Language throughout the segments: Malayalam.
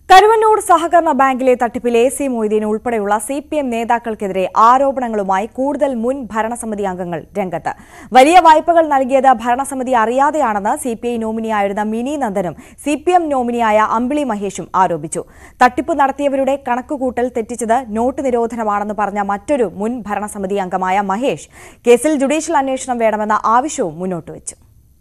കരുവന്നൂർ സഹകരണ ബാങ്കിലെ തട്ടിപ്പിൽ എ സി മൊയ്തീൻ ഉൾപ്പെടെയുള്ള സി പി എം നേതാക്കൾക്കെതിരെ ആരോപണങ്ങളുമായി കൂടുതൽ മുൻ ഭരണസമിതി അംഗങ്ങൾ രംഗത്ത് വലിയ വായ്പകൾ നൽകിയത് ഭരണസമിതി അറിയാതെയാണെന്ന് സി പി ഐ നോമിനിയായിരുന്ന മിനി നന്ദനും സി പി എം നോമിനിയായ അമ്പിളി മഹേഷും ആരോപിച്ചു തട്ടിപ്പ് നടത്തിയവരുടെ കണക്കുകൂട്ടൽ തെറ്റിച്ചത് നോട്ട് നിരോധനമാണെന്ന് പറഞ്ഞ മറ്റൊരു മുൻ ഭരണസമിതി അംഗമായ മഹേഷ് കേസിൽ ജുഡീഷ്യൽ അന്വേഷണം വേണമെന്ന ആവശ്യവും മുന്നോട്ടുവച്ചു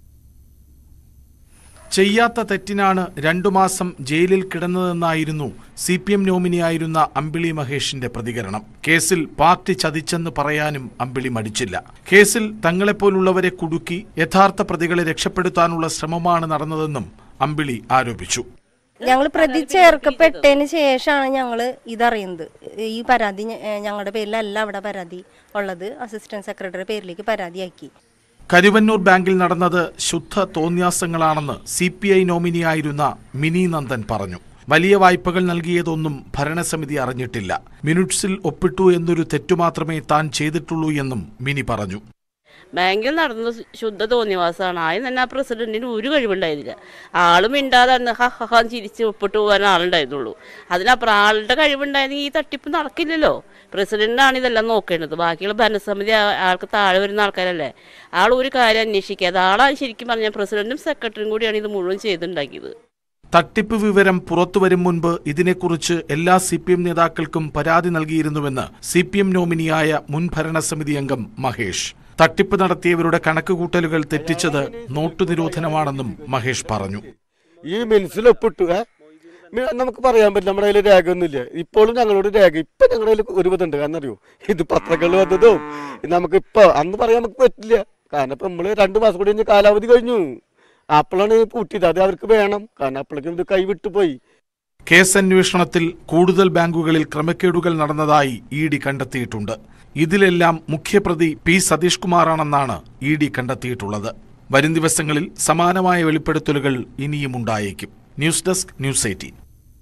ചെയ്യാത്ത തെറ്റിനാണ് രണ്ടു മാസം ജയിലിൽ കിടന്നതെന്നായിരുന്നു സി പി എം നോമിനിയായിരുന്ന അമ്പിളി മഹേഷിന്റെ പ്രതികരണം കേസിൽ പാർട്ടി ചതിച്ചെന്ന് പറയാനും അമ്പിളി മടിച്ചില്ല കേസിൽ തങ്ങളെപ്പോലുള്ളവരെ കുടുക്കി യഥാർത്ഥ പ്രതികളെ രക്ഷപ്പെടുത്താനുള്ള ശ്രമമാണ് നടന്നതെന്നും അമ്പിളി ആരോപിച്ചു ഞങ്ങൾ പ്രതി ചേർക്കപ്പെട്ടതിന് ശേഷമാണ് ഞങ്ങൾ ഇതറിയുന്നത് ഈ പരാതി ഞ- ഏ, ഞങ്ങളുടെ പേരിലല്ല അവിടെ പരാതി ഉള്ളത് അസിസ്റ്റന്റ് സെക്രട്ടറി പേരിലേക്ക് പരാതിയാക്കി കരുവന്നൂർ ബാങ്കിൽ നടന്നത് ശുദ്ധ തോന്യാസങ്ങളാണെന്ന് സി പി ഐ നോമിനിയായിരുന്ന മിനി നന്ദൻ പറഞ്ഞു വലിയ വായ്പകൾ നൽകിയതൊന്നും ഭരണസമിതി അറിഞ്ഞിട്ടില്ല മിനിറ്റ്സിൽ ഒപ്പിട്ടു എന്നൊരു തെറ്റു മാത്രമേ താൻ ചെയ്തിട്ടുള്ളൂ എന്നും മിനി പറഞ്ഞു ബാങ്കിൽ നടന്നത് ശുദ്ധ തോന്നിവാസമാണ് ആദ്യം തന്നെ ആ പ്രസിഡന്റിന് ഒരു കഴിവുണ്ടായിരുന്നില്ല ആളും മിണ്ടാതെ അന്ന് ഹ ഹ ഹ ചിരിച്ച് ഒപ്പിട്ട് പോകാൻ ആളുണ്ടായിരുന്നുള്ളൂ അതിനപ്പുറം ആളുടെ കഴിവുണ്ടായിരുന്നെങ്കിൽ ഈ തട്ടിപ്പ് നടക്കില്ലല്ലോ പ്രസിഡന്റാണ് ഇതെല്ലാം നോക്കേണ്ടത് ബാക്കിയുള്ള ഭരണസമിതി ആ- ആൾക്ക് താഴെ വരുന്ന ആൾക്കാരല്ലേ ആൾ ഒരു കാര്യം അന്വേഷിക്കാതെ ആളാണ് ശരിക്കും പറഞ്ഞാൽ പ്രസിഡന്റും സെക്രട്ടറിയും കൂടിയാണ് ഇത് മുഴുവൻ ചെയ്തുണ്ടാക്കിയത് തട്ടിപ്പ് വിവരം പുറത്തുവരും മുൻപ് ഇതിനെക്കുറിച്ച് എല്ലാ സി പി എം നേതാക്കൾക്കും പരാതി നൽകിയിരുന്നുവെന്ന് സി പി എം നോമിനിയായ മുൻ ഭരണസമിതി അംഗം മഹേഷ് തട്ടിപ്പ് നടത്തിയവരുടെ കണക്കുകൂട്ടലുകൾ തെറ്റിച്ചത് നോട്ടു നിരോധനമാണെന്നും മഹേഷ് പറഞ്ഞു ഈ മിനിസിൽ ഒപ്പിട്ടു ഏ? മി- നമുക്ക് പറയാൻ പറ്റില്ല നമ്മുടെ കയ്യിൽ രേഖയൊന്നുമില്ല ഇപ്പോഴും ഞങ്ങളോട് രേഖ ഇപ്പൊ ഞങ്ങളുടെ കയ്യിൽ ഒരു വിധമുണ്ട് കാരണം അറിയോ ഇത് പത്രങ്ങളിൽ വന്നതും ഇത് നമുക്ക് ഇപ്പൊ അന്ന് പറയാൻ നമുക്ക് പറ്റില്ല കാരണം ഇപ്പൊ നമ്മള് രണ്ടു മാസം കൂടി കഴിഞ്ഞ് കാലാവധി കഴിഞ്ഞു അപ്പോഴാണ് പൂട്ടിയത് അത് അവർക്ക് വേണം കാരണം അപ്പോഴേക്കും ഇത് കൈവിട്ടു പോയി കേസ് അന്വേഷണത്തിൽ കൂടുതൽ ബാങ്കുകളിൽ ക്രമക്കേടുകൾ നടന്നതായി ഇ ഡി കണ്ടെത്തിയിട്ടുണ്ട് ഇതിലെല്ലാം മുഖ്യപ്രതി പി സതീഷ് കുമാറാണെന്നാണ് ഇ ഡി കണ്ടെത്തിയിട്ടുള്ളത് വരും ദിവസങ്ങളിൽ സമാനമായ വെളിപ്പെടുത്തലുകൾ ഇനിയും ഉണ്ടായേക്കും news desk news eighteen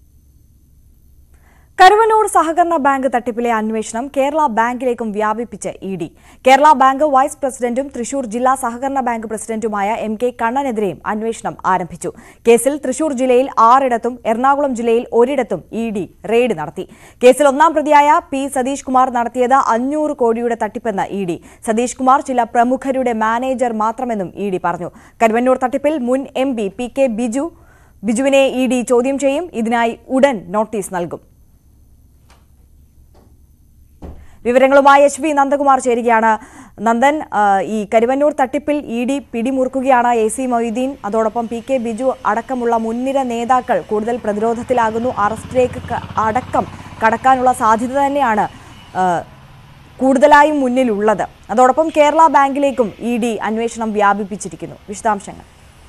Karuvannur സഹകരണ ബാങ്ക് തട്ടിപ്പിലെ അന്വേഷണം കേരള ബാങ്കിലേക്കും വ്യാപിപ്പിച്ച് E D Kerala bank vice പ്രസിഡന്റും തൃശൂർ ജില്ലാ സഹകരണ ബാങ്ക് പ്രസിഡന്റുമായ എം കെ കണ്ണനെതിരെയും അന്വേഷണം ആരംഭിച്ചു കേസിൽ തൃശൂർ ജില്ലയിൽ ആറിടത്തും എറണാകുളം ജില്ലയിൽ ഒരിടത്തും ഇ ഡി റെയ്ഡ് നടത്തി കേസിൽ ഒന്നാം പ്രതിയായ പി സതീഷ് കുമാർ നടത്തിയത് അഞ്ഞൂറ് കോടിയുടെ തട്ടിപ്പെന്ന് ഇ ഡി സതീഷ് കുമാർ ചില പ്രമുഖരുടെ മാനേജർ മാത്രമെന്നും ഇ ഡി പറഞ്ഞു കരുവന്നൂർ തട്ടിപ്പിൽ മുൻ M P P K Biju ബിജുവിനെ ഇ ഡി ചോദ്യം ചെയ്യും ഇതിനായി ഉടൻ നോട്ടീസ് നൽകും വിവരങ്ങളുമായി എച്ച് വി നന്ദകുമാർ ചേരുകയാണ് നന്ദൻ ആ, ഈ കരുവന്നൂർ തട്ടിപ്പിൽ ഇ ഡി പിടിമുറുക്കുകയാണ് എ സി മൊയ്തീൻ അതോടൊപ്പം പി കെ ബിജു അടക്കമുള്ള മുൻനിര നേതാക്കൾ കൂടുതൽ പ്രതിരോധത്തിലാകുന്നു അറസ്റ്റിലേക്ക് ക- അടക്കം കടക്കാനുള്ള സാധ്യത തന്നെയാണ് ആ, കൂടുതലായും മുന്നിലുള്ളത് അതോടൊപ്പം കേരള ബാങ്കിലേക്കും ഇ ഡി അന്വേഷണം വ്യാപിപ്പിച്ചിരിക്കുന്നു വിശദാംശങ്ങൾ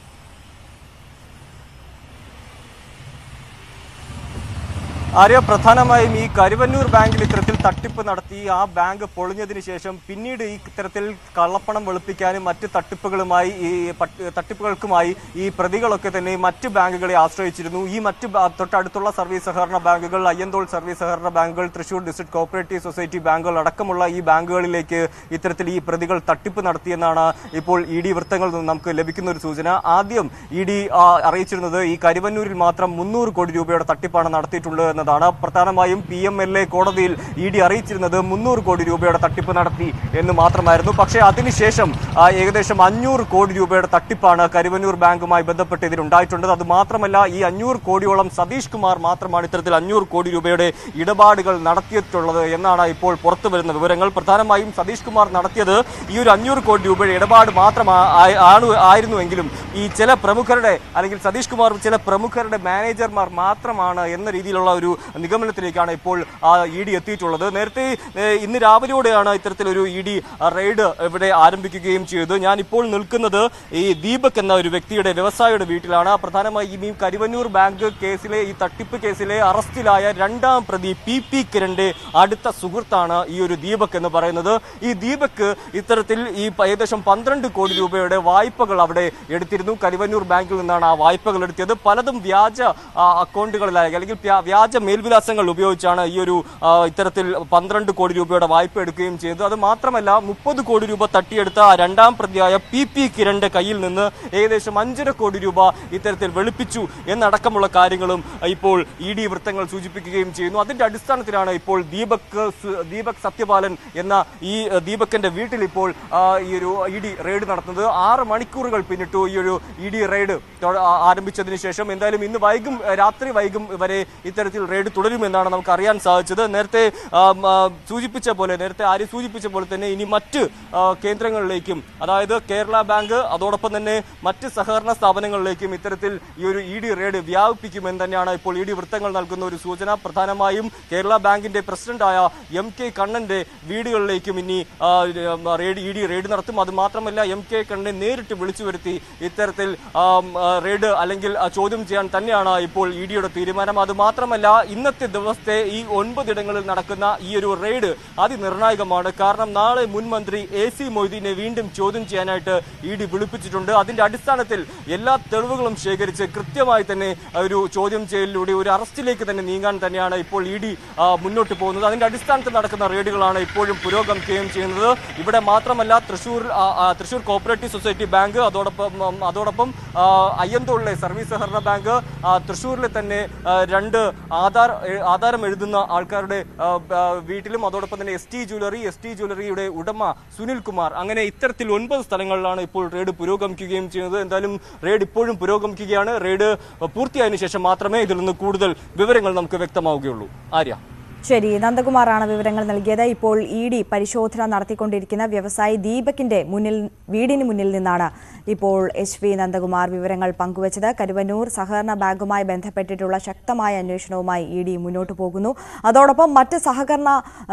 ആര്യ പ്രധാനമായും ഈ കരുവന്നൂർ ബാങ്കിൽ ഇത്തരത്തിൽ തട്ടിപ്പ് നടത്തി ആ ബാങ്ക് പൊളിഞ്ഞതിന് ശേഷം പിന്നീട് ഈ ഇത്തരത്തിൽ കള്ളപ്പണം വെളുപ്പിക്കാനും മറ്റ് തട്ടിപ്പുകളുമായി ഈ പട്ട് തട്ടിപ്പുകൾക്കുമായി ഈ പ്രതികളൊക്കെ തന്നെ മറ്റ് ബാങ്കുകളെ ആശ്രയിച്ചിരുന്നു ഈ മറ്റ് ബാ- തൊട്ടടുത്തുള്ള സർവീസ് സഹകരണ ബാങ്കുകൾ അയ്യന്തോൾ സർവീസ് സഹകരണ ബാങ്കുകൾ തൃശൂർ ഡിസ്ട്രിക്ട് കോപ്പറേറ്റീവ് സൊസൈറ്റി ബാങ്കുകൾ അടക്കമുള്ള ഈ ബാങ്കുകളിലേക്ക് ഇത്തരത്തിൽ ഈ പ്രതികൾ തട്ടിപ്പ് നടത്തിയെന്നാണ് ഇപ്പോൾ ഇ ഡി വൃത്തങ്ങളിൽ നിന്ന് നമുക്ക് ലഭിക്കുന്ന ഒരു സൂചന ആദ്യം ഇ ഡി അറിയിച്ചിരുന്നത് ഈ കരുവന്നൂരിൽ മാത്രം മുന്നൂറ് കോടി രൂപയുടെ തട്ടിപ്പാണ് നടത്തിയിട്ടുള്ളത് എന്നതാണ് പ്രധാനമായും പി എം എൽ എ കോടതിയിൽ ഇ ഡി അറിയിച്ചിരുന്നത് മുന്നൂറ് കോടി രൂപയുടെ തട്ടിപ്പ് നടത്തി എന്ന് മാത്രമായിരുന്നു പക്ഷേ അതിനുശേഷം ആ, ഏകദേശം അഞ്ഞൂറ് കോടി രൂപയുടെ തട്ടിപ്പാണ് കരുവന്നൂർ ബാങ്കുമായി ബന്ധപ്പെട്ട് ഇതിലുണ്ടായിട്ടുള്ളത് അത് മാത്രമല്ല ഈ അഞ്ഞൂറ് കോടിയോളം സതീഷ് കുമാർ മാത്രമാണ് ഇത്തരത്തിൽ അഞ്ഞൂറ് കോടി രൂപയുടെ ഇടപാടുകൾ നടത്തിയിട്ടുള്ളത് എന്നാണ് ഇപ്പോൾ പുറത്തു വരുന്ന വിവരങ്ങൾ പ്രധാനമായും സതീഷ് കുമാർ നടത്തിയത് ഈ ഒരു അഞ്ഞൂറ് കോടി രൂപയുടെ ഇടപാട് മാത്രം ആണ് ആയിരുന്നുവെങ്കിലും ഈ ചില പ്രമുഖരുടെ അല്ലെങ്കിൽ സതീഷ് കുമാർ ചില പ്രമുഖരുടെ മാനേജർമാർ മാത്രമാണ് എന്ന രീതിയിലുള്ള ഒരു നിഗമനത്തിലേക്കാണ് ഇപ്പോൾ ഇ ഡി എത്തിയിട്ടുള്ളത് നേരത്തെ ഏ, ഇന്ന് രാവിലെയോടെയാണ് ഇത്തരത്തിലൊരു ഇ ഡി റെയ്ഡ് ഇവിടെ ആരംഭിക്കുകയും ചെയ്തത് ഞാൻ ഇപ്പോൾ നിൽക്കുന്നത് ഈ ദീപക് എന്ന ഒരു വ്യക്തിയുടെ വ്യവസായിയുടെ വീട്ടിലാണ് പ്രധാനമായും ഈ കരുവന്നൂർ ബാങ്ക് കേസിലെ ഈ തട്ടിപ്പ് കേസിലെ അറസ്റ്റിലായ രണ്ടാം പ്രതി പി പി കിരണിന്റെ അടുത്ത സുഹൃത്താണ് ഈ ഒരു ദീപക് എന്ന് പറയുന്നത് ഈ ദീപക് ഇത്തരത്തിൽ ഈ പ- ഏകദേശം പന്ത്രണ്ട് കോടി രൂപയുടെ വായ്പകൾ അവിടെ എടുത്തിരുന്നു കരുവന്നൂർ ബാങ്കിൽ നിന്നാണ് ആ വായ്പകൾ എടുത്തത് പലതും വ്യാജ ആ, അക്കൗണ്ടുകളിലായി അല്ലെങ്കിൽ വ്യാ- വ്യാജ മേൽവിലാസങ്ങൾ ഉപയോഗിച്ചാണ് ഈ ഒരു ആ, ഇത്തരത്തിൽ പന്ത്രണ്ട് കോടി രൂപയുടെ വായ്പ എടുക്കുകയും ചെയ്തത് അത് മാത്രമല്ല മുപ്പത് കോടി രൂപ തട്ടിയെടുത്ത ആ രണ്ടാം പ്രതിയായ പി പി കിരണിന്റെ കയ്യിൽ നിന്ന് ഏകദേശം അഞ്ചര കോടി രൂപ ഇത്തരത്തിൽ വെളുപ്പിച്ചു എന്നടക്കമുള്ള കാര്യങ്ങളും ഇപ്പോൾ ഇ ഡി വൃത്തങ്ങൾ സൂചിപ്പിക്കുകയും ചെയ്യുന്നു അതിന്റെ അടിസ്ഥാനത്തിലാണ് ഇപ്പോൾ ദീപക് സു- ദീപക് സത്യപാലൻ എന്ന ഈ അഹ്, ദീപകിന്റെ വീട്ടിൽ ഇപ്പോൾ ആ, ഈ ഒരു ഇ ഡി റെയ്ഡ് നടത്തുന്നത് ആറ് മണിക്കൂറുകൾ പിന്നിട്ടു ഈ ഒരു ഇ ഡി റെയ്ഡ് തൊ- ആ- ആരംഭിച്ചതിന് ശേഷം എന്തായാലും ഇന്ന് വൈകും അഹ്, രാത്രി വൈകും വരെ ഇത്തരത്തിൽ റെയ്ഡ് തുടരുമെന്നാണ് നമുക്ക് അറിയാൻ സാധിച്ചത് നേരത്തെ ആം, ആ, സൂചിപ്പിച്ച പോലെ നേരത്തെ ആര്യ സൂചിപ്പിച്ച പോലെ തന്നെ ഇനി മറ്റ് ആ, കേന്ദ്രങ്ങളിലേക്കും അതായത് കേരള ബാങ്ക് അതോടൊപ്പം തന്നെ മറ്റ് സഹകരണ സ്ഥാപനങ്ങളിലേക്കും ഇത്തരത്തിൽ ഈ ഒരു ഇ ഡി റെയ്ഡ് വ്യാപിപ്പിക്കുമെന്ന് തന്നെയാണ് ഇപ്പോൾ ഇ ഡി വൃത്തങ്ങൾ നൽകുന്ന ഒരു സൂചന പ്രധാനമായും കേരള ബാങ്കിന്റെ പ്രസിഡന്റായ എം കെ കണ്ണന്റെ വീടുകളിലേക്കും ഇനി ആ, റെയ്ഡ് ഇ ഡി റെയ്ഡ് നടത്തും അത് മാത്രമല്ല എം കെ കണ്ണനെ നേരിട്ട് വിളിച്ചു വരുത്തി ഇത്തരത്തിൽ ആം, ആ, റെയ്ഡ് അല്ലെങ്കിൽ ആ, ചോദ്യം ചെയ്യാൻ തന്നെയാണ് ഇപ്പോൾ ഇ ഡിയുടെ തീരുമാനം അത് മാത്രമല്ല ഇന്നത്തെ ദിവസത്തെ ഈ ഒൻപതിടങ്ങളിൽ നടക്കുന്ന ഈ ഒരു റെയ്ഡ് അതിനിർണായകമാണ് കാരണം നാളെ മുൻ മന്ത്രി എ സി മൊയ്തീനെ വീണ്ടും ചോദ്യം ചെയ്യാനായിട്ട് ഇ ഡി വിളിപ്പിച്ചിട്ടുണ്ട് അതിന്റെ അടിസ്ഥാനത്തിൽ എല്ലാ തെളിവുകളും ശേഖരിച്ച് കൃത്യമായി തന്നെ ഒരു ചോദ്യം ചെയ്യലിലൂടെ ഒരു അറസ്റ്റിലേക്ക് തന്നെ നീങ്ങാൻ തന്നെയാണ് ഇപ്പോൾ ഇ ഡി മുന്നോട്ട് പോകുന്നത് അതിന്റെ അടിസ്ഥാനത്തിൽ നടക്കുന്ന റെയ്ഡുകളാണ് ഇപ്പോഴും പുരോഗമിക്കുകയും ചെയ്യുന്നത് ഇവിടെ മാത്രമല്ല തൃശൂർ ആ, ആ, തൃശൂർ കോപ്പറേറ്റീവ് സൊസൈറ്റി ബാങ്ക് അതോടൊപ്പം ഉം, അതോടൊപ്പം ആ, അയ്യന്തോളിലെ സർവീസ് സഹകരണ ബാങ്ക് ആ, തൃശൂരിലെ തന്നെ ആ, രണ്ട് ആധാർ എ- ആധാരം എഴുതുന്ന ആൾക്കാരുടെ ആ, ആ, വീട്ടിലും അതോടൊപ്പം തന്നെ S T jewellery S T ജ്വല്ലറിയുടെ ഉടമ സുനിൽ കുമാർ അങ്ങനെ ഇത്തരത്തിൽ ഒൻപത് സ്ഥലങ്ങളിലാണ് ഇപ്പോൾ റെയ്ഡ് പുരോഗമിക്കുകയും ചെയ്യുന്നത് എന്തായാലും റെയ്ഡ് ഇപ്പോഴും പുരോഗമിക്കുകയാണ് റെയ്ഡ് പൂർത്തിയായതിനു ശേഷം മാത്രമേ ഇതിൽ നിന്ന് കൂടുതൽ വിവരങ്ങൾ നമുക്ക് വ്യക്തമാവുകയുള്ളൂ ആര്യ ശരി നന്ദകുമാറാണ് വിവരങ്ങൾ നൽകിയത് ഇപ്പോൾ ഇ ഡി പരിശോധന നടത്തിക്കൊണ്ടിരിക്കുന്ന വ്യവസായി ദീപകിന്റെ മുന്നിൽ വീടിന് മുന്നിൽ നിന്നാണ് ഇപ്പോൾ എച്ച് വി നന്ദകുമാർ വിവരങ്ങൾ പങ്കുവച്ചത് കരുവന്നൂർ സഹകരണ ബാങ്കുമായി ബന്ധപ്പെട്ടിട്ടുള്ള ശക്തമായ അന്വേഷണവുമായി ഇ ഡി മുന്നോട്ടു പോകുന്നു അതോടൊപ്പം മറ്റ് സഹകരണ